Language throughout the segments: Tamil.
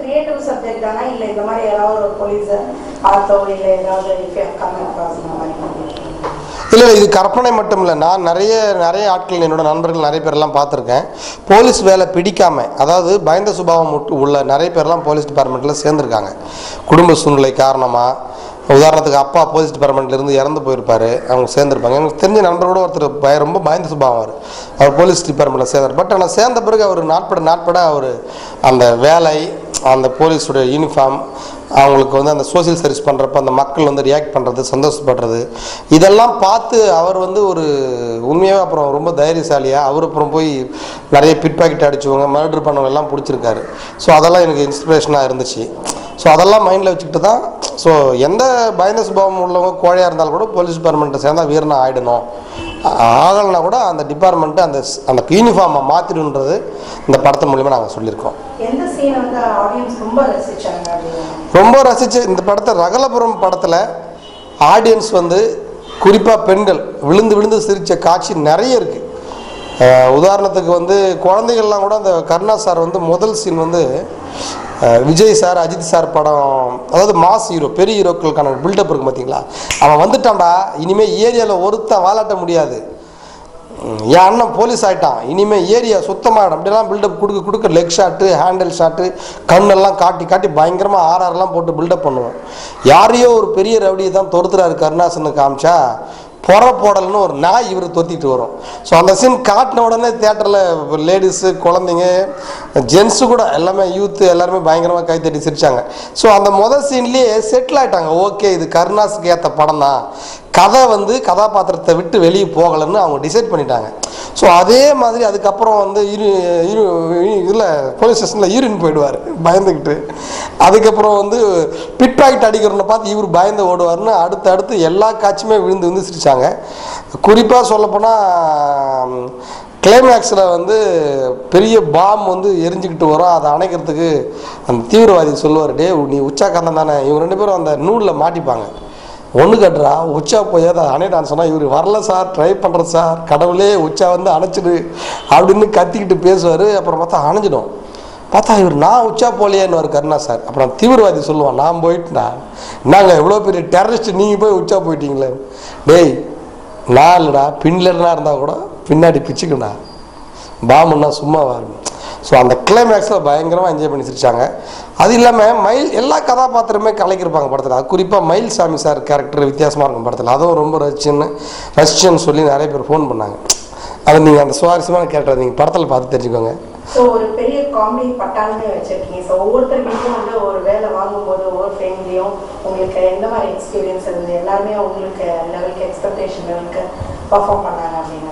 கிரியேட்டிவ் சப்ஜெக்ட் தானா இல்ல இந்த மாதிரி ஏதாவது ஒரு போலீஸ் பார்த்தோ இல்ல ஏதாவது கமெண்ட் அக்ராஸ் இந்த மாதிரி இல்லை இது கற்பனை மட்டும் இல்லை நான் நிறைய நிறைய ஆட்கள் என்னோட நண்பர்கள் நிறைய பேர்லாம் பார்த்துருக்கேன் போலீஸ் வேலை பிடிக்காம அதாவது பயந்த சுபாவம் முட்டு உள்ள நிறைய பேர்லாம் போலீஸ் டிபார்ட்மெண்ட்டில் சேர்ந்துருக்காங்க குடும்ப சூழ்நிலை காரணமாக உதாரணத்துக்கு அப்பா போலீஸ் டிபார்ட்மெண்ட்ல இருந்து இறந்து போயிருப்பாரு அவங்க சேர்ந்துருப்பாங்க எனக்கு தெரிஞ்ச நண்பரோட ஒருத்தர் பய ரொம்ப பயந்த சுபாவம் அவர் அவர் போலீஸ் டிபார்ட்மெண்ட்டில் சேர்ந்தார் பட் ஆனால் சேர்ந்த பிறகு அவர் நாட்பட நாட்பட அவர் அந்த வேலை அந்த போலீஸுடைய யூனிஃபார்ம் அவங்களுக்கு வந்து அந்த சோஷியல் சர்வீஸ் பண்ணுறப்ப அந்த மக்கள் வந்து ரியாக்ட் பண்ணுறது சந்தோஷப்படுறது இதெல்லாம் பார்த்து அவர் வந்து ஒரு உண்மையாகவே அப்புறம் ரொம்ப தைரியசாலியாக அவர் அப்புறம் போய் நிறைய பிட் பாக்கெட் அடிச்சவங்க மர்டர் பண்ணவங்க எல்லாம் பிடிச்சிருக்காரு ஸோ அதெல்லாம் எனக்கு இன்ஸ்பிரேஷனாக இருந்துச்சு ஸோ அதெல்லாம் மைண்டில் வச்சுக்கிட்டு தான் ஸோ எந்த பயந்த சுபாவம் உள்ளவங்க கோழையாக இருந்தாலும் கூட போலீஸ் டிபார்ட்மெண்ட்டை சேர்ந்தா வீரனா ஆகிடணும் ஆகலைன்னா கூட அந்த டிபார்ட்மெண்ட்டு அந்த ஸ்- அந்த யூனிஃபார்மை மாற்றிடுன்றது இந்த படத்தின் மூலிமா நாங்கள் சொல்லியிருக்கோம் எந்த சீன் வந்து ஆடியன்ஸ் ரொம்ப ரசிச்சாங்க அப்படின்னு ரொம்ப ரசித்த இந்த படத்தை ரகலபுரம் படத்தில் ஆடியன்ஸ் வந்து குறிப்பாக பெண்கள் விழுந்து விழுந்து சிரித்த காட்சி நிறைய இருக்குது உதாரணத்துக்கு வந்து குழந்தைகள்லாம் கூட அந்த கருணா சார் வந்து முதல் சீன் வந்து அஹ், விஜய் சார் அஜித் சார் படம் அதாவது மாஸ் ஹீரோ பெரிய ஹீரோக்களுக்கான பில்டப் இருக்கு பார்த்தீங்களா அவன் வந்துட்டான்டா இனிமேல் ஏரியாவில் ஒருத்தன் வாலாட்ட முடியாது ம், என் அண்ணன் போலீஸ் ஆயிட்டான் இனிமே ஏரியா சுத்தமாகிடும் அப்படிலாம் பில்டப் கொடுக்க கொடுக்க லெக் ஷாட்டு ஹேண்டில் ஷாட்டு கண்ணெல்லாம் காட்டி காட்டி பயங்கரமாக ஆர்ஆர்லாம் போட்டு பில்டப் பண்ணுவோம் யாரையோ ஒரு பெரிய ரவுடியை தான் துரத்துறாரு கருணாசனு காமிச்சா புற போடல்னு ஒரு நாய் இவர் தொத்திட்டு வரும் ஸோ அந்த சீன் காட்டின உடனே தேட்டரில் லேடிஸு குழந்தைங்க ஜென்ஸு கூட எல்லாமே யூத்து எல்லாருமே பயங்கரமாக கைத்தட்டி சிரிச்சாங்க ஸோ அந்த முதல் சீன்லேயே செட்டில் ஆயிட்டாங்க ஓகே இது கருணாஸுக்கு ஏற்ற படம் தான் கதை வந்து கதாபாத்திரத்தை விட்டு வெளியே போகலைன்னு அவங்க டிசைட் பண்ணிட்டாங்க ஸோ அதே மாதிரி அதுக்கப்புறம் வந்து இரு இரு இதில் போலீஸ் ஸ்டேஷனில் யூரின் போயிடுவார் பயந்துக்கிட்டு அதுக்கப்புறம் வந்து பிட் பாக்கெட் அடிக்கிறவனை பார்த்து இவர் பயந்து ஓடுவார்னு அடுத்து அடுத்து எல்லா காட்சியுமே விழுந்து விழுந்து சிரிச்சாங்க குறிப்பாக சொல்லப்போனால் கிளைமேக்ஸில் வந்து பெரிய பாம் வந்து எரிஞ்சுக்கிட்டு வரும் அதை அணைக்கிறதுக்கு அந்த தீவிரவாதி சொல்லுவார் டே நீ உச்சாக்கந்தம் தானே இவங்க ரெண்டு பேரும் அந்த நூலில் மாட்டிப்பாங்க ஒன்று கட்டுறா உச்சா போய் அதை அணைடான்னு சொன்னால் இவர் வரல சார் ட்ரை பண்ணுறேன் சார் கடவுளே உச்சா வந்து அணைச்சிடு அப்படின்னு கத்திக்கிட்டு பேசுவார் அப்புறம் பார்த்தா அணைஞ்சிடும் பார்த்தா இவர் நான் உச்சா போலையேன்னு கருணா சார் அப்புறம் தீவிரவாதி சொல்லுவான் நான் போயிட்டுனா நாங்கள் எவ்வளோ பெரிய டெரரிஸ்ட் நீங்கள் போய் உச்சா போயிட்டீங்களே டேய் நான் இல்லைடா பின்லர்னா இருந்தால் கூட பின்னாடி பிச்சுக்கண்டா பாம்புன்னா சும்மா வரும் ஸோ அந்த கிளைமேக்ஸில் பயங்கரமாக என்ஜாய் பண்ணி சிரிச்சாங்க அது இல்லாமல் மயில் எல்லா கதாபாத்திரமே கலக்கியிருப்பாங்க படத்தில் அது குறிப்பாக மயில் சாமி சார் கேரக்டர் வித்தியாசமாக இருக்கும் படத்தில் அதுவும் ரொம்ப ரசிச்சுன்னு ரசிச்சுன்னு சொல்லி நிறைய பேர் ஃபோன் பண்ணாங்க அது நீங்கள் அந்த சுவாரஸ்யமான கேரக்டர் நீங்கள் படத்தில் பார்த்து தெரிஞ்சுக்கோங்க ஸோ ஒரு பெரிய காமெடி பட்டாளமே வச்சிருக்கீங்க ஸோ ஒவ்வொருத்தர் வீட்டும் வந்து ஒரு வேலை வாங்கும்போது ஒவ்வொரு ஃபேமிலியும் உங்களுக்கு எந்த மாதிரி எக்ஸ்பீரியன்ஸ் இருந்தது எல்லாருமே உங்களுக்கு லெவலுக்கு எக்ஸ்பெக்டேஷன் லெவலுக்கு பர்ஃபார்ம் பண்ணாங்க அப்படின்னு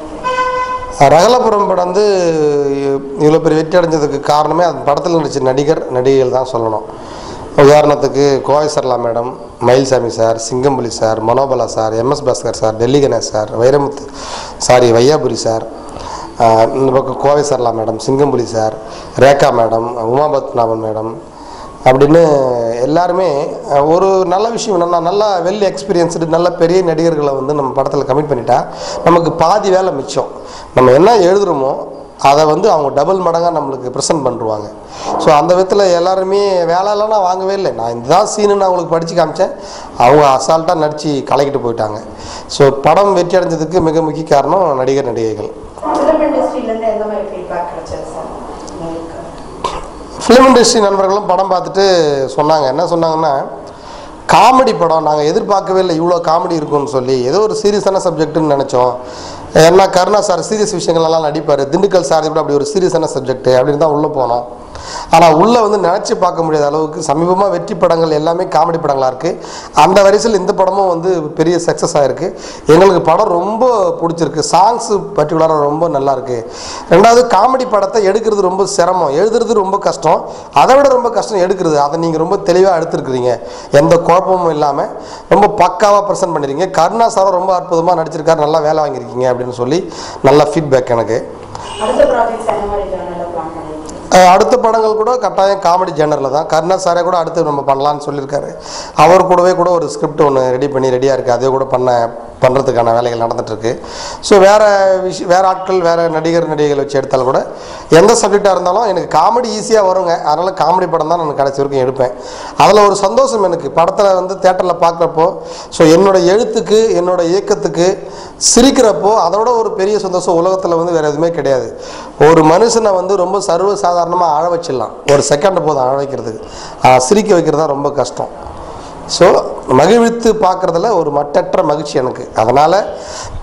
ரகலபுரம் படம் வந்து இவ்வளோ பெரிய வெற்றி அடைஞ்சதுக்கு காரணமே அந்த படத்தில் நடித்த நடிகர் நடிகைகள் தான் சொல்லணும் உதாரணத்துக்கு Kovai Sarala madam Mayilsamy sir Singampuli sir Manobala sir M S Bhaskar sir Delhi Ganesh sir Vairamuthu sorry Vaiyapuri sir ஆஹ் இந்த பக்கம் Kovai Sarala madam Singampuli sir Rekha madam Umapadmanabhan madam அப்படின்னு எல்லாருமே அஹ், ஒரு நல்ல விஷயம் என்னன்னா நல்லா வெல் எக்ஸ்பீரியன்ஸ்டு நல்ல பெரிய நடிகர்களை வந்து நம்ம படத்தில் கமிட் பண்ணிட்டா நமக்கு பாதி வேலை மிச்சம் நம்ம என்ன எழுதுகிறோமோ அதை வந்து அவங்க டபுள் மடங்காக நம்மளுக்கு ப்ரெசென்ட் பண்ணுருவாங்க ஸோ அந்த விதத்தில் எல்லாருமே வேலையெல்லாம் நான் வாங்கவே இல்லை நான் இதுதான் சீனு நான் அவங்களுக்கு படித்து காமிச்சேன் அவங்க அசால்ட்டாக நடித்து கலக்கிட்டு போயிட்டாங்க ஸோ படம் வெற்றி அடைஞ்சதுக்கு மிக முக்கிய காரணம் நடிகர் நடிகைகள் ஃபிலிம் இண்டஸ்ட்ரியிலேருந்து எந்த மாதிரி ஃபீட்பேக் கிடைச்சது சார் உங்களுக்கு ஃபிலிம் இண்டஸ்ட்ரி நண்பர்களும் படம் பார்த்துட்டு சொன்னாங்க என்ன சொன்னாங்கன்னா காமெடி படம் நாங்கள் எதிர்பார்க்கவே இல்லை இவ்வளோ காமெடி இருக்கும்னு சொல்லி ஏதோ ஒரு சீரியஸான சப்ஜெக்ட்டுன்னு நினச்சோம் ஏன்னா கருணா சார் சீரியஸ் விஷயங்கள்லாம் நடிப்பார் திண்டுக்கல் சார் கூட அப்படி ஒரு சீரியஸான சப்ஜெக்ட் அப்படின்னு தான் உள்ளே போனோம் ஆனால் உள்ளே வந்து நினச்சி பார்க்க முடியாத அளவுக்கு சமீபமாக வெற்றி படங்கள் எல்லாமே காமெடி படங்களாக இருக்குது அந்த வரிசையில் இந்த படமும் வந்து பெரிய சக்ஸஸ் ஆகிருக்கு எங்களுக்கு படம் ரொம்ப பிடிச்சிருக்கு சாங்ஸு பர்டிகுலராக ரொம்ப நல்லா இருக்கு ரெண்டாவது காமெடி படத்தை எடுக்கிறது ரொம்ப சிரமம் எழுதுறது ரொம்ப கஷ்டம் அதை விட ரொம்ப கஷ்டம் எடுக்கிறது அதை நீங்கள் ரொம்ப தெளிவாக எடுத்துருக்குறீங்க எந்த குழப்பமும் இல்லாமல் ரொம்ப பக்காவாக ப்ரெசென்ட் பண்ணிருக்கீங்க கருணா சாரும் ரொம்ப அற்புதமாக நடிச்சிருக்காரு நல்லா வேலை வாங்கியிருக்கீங்க அப்படின்னு சொல்லி நல்ல ஃபீட்பேக் எனக்கு அடுத்த ப்ராஜெக்ட்ஸ் என்ன மாதிரி ஜேர்னலில் பிளான் பண்ணிருக்கீங்க அஹ் அடுத்த படங்கள் கூட கட்டாயம் காமெடி ஜேனரில் தான் கருணா சாரே கூட அடுத்து நம்ம பண்ணலான்னு சொல்லியிருக்காரு அவர் கூடவே கூட ஒரு ஸ்கிரிப்ட் ஒன்று ரெடி பண்ணி ரெடியாக இருக்குது அதே கூட பண்ண பண்ணுறதுக்கான வேலைகள் நடந்துகிட்ருக்கு ஸோ வேறு விஷய வேறு ஆட்கள் வேறு நடிகர் நடிகைகள் வச்சு எடுத்தாலும் கூட எந்த சப்ஜெக்டாக இருந்தாலும் எனக்கு காமெடி ஈஸியாக வருங்க அதனால் காமெடி படம் தான் நான் கடைசி வரைக்கும் எடுப்பேன் அதில் ஒரு சந்தோஷம் எனக்கு படத்தில் வந்து தேட்டரில் பார்க்குறப்போ ஸோ என்னோட எழுத்துக்கு என்னோட இயக்கத்துக்கு சிரிக்கிறப்போ அதோட ஒரு பெரிய சந்தோஷம் உலகத்தில் வந்து வேறு எதுவுமே கிடையாது ஒரு மனுஷனை வந்து ரொம்ப சர்வ சாதாரணமாக அழ வச்சிடலாம் ஒரு செகண்ட் போதும் அழ வைக்கிறதுக்கு ஆனா, சிரிக்க வைக்கிறது தான் ரொம்ப கஷ்டம் ஸோ மகிழ்வித்து பார்க்குறதுல ஒரு மட்டற்ற மகிழ்ச்சி எனக்கு அதனால்